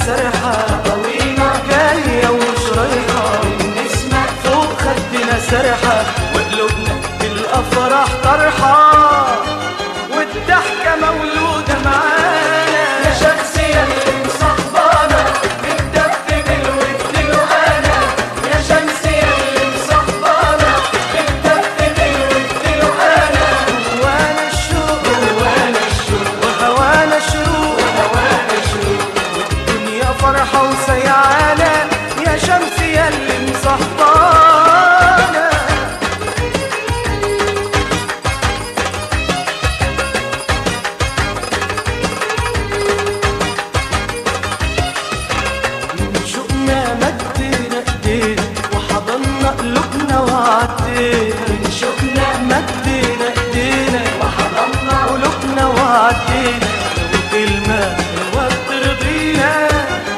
سرحة طويلة جاية ومش رايحة نسمة فوق خدنا سرحة وقلوبنا بالأفراح طرحة والضحكة مولودة معانا يا شمسية اللي مصحبانا بالدف بالود الوهانة يا شمسية اللي مصحبانا بالدف بالود الوهانة وانا الشوق وانا الشوق وهوانا شروق وانا الشوق الدنيا فرحة وسيعانة يا شمس يا اللي مصحبانا شوقنا مدينا ايدينا وحضنا قلوبنا وعدينا شوقنا مدينا ايدينا وحضنا قلوبنا وعدينا وكلمة الوقت ترضينا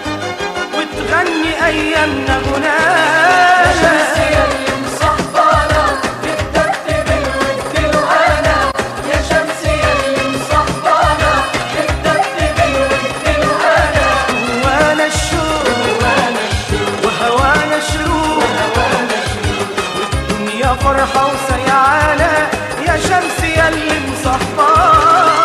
وتغني أيامنا يا غنانا شمسية اللي مصحبانا بالدف بالود الوهانة يا شمسية اللي مصحبانا بالدف بالود الوهانة وانا الشوق وانا الشوق وهوانا شروق وانا الشوق الدنيا فرحة وسيعانة يا شمس يا اللي مصحبانا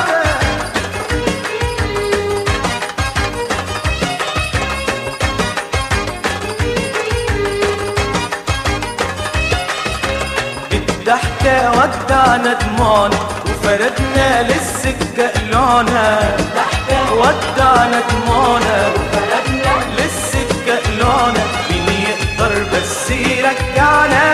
الضحكة ودعنا دموعنا وفردنا للسكة قلونا ضحكة ودعنا دموعنا بلدنا للسكة قلونا مين يقدر بس يرجعنا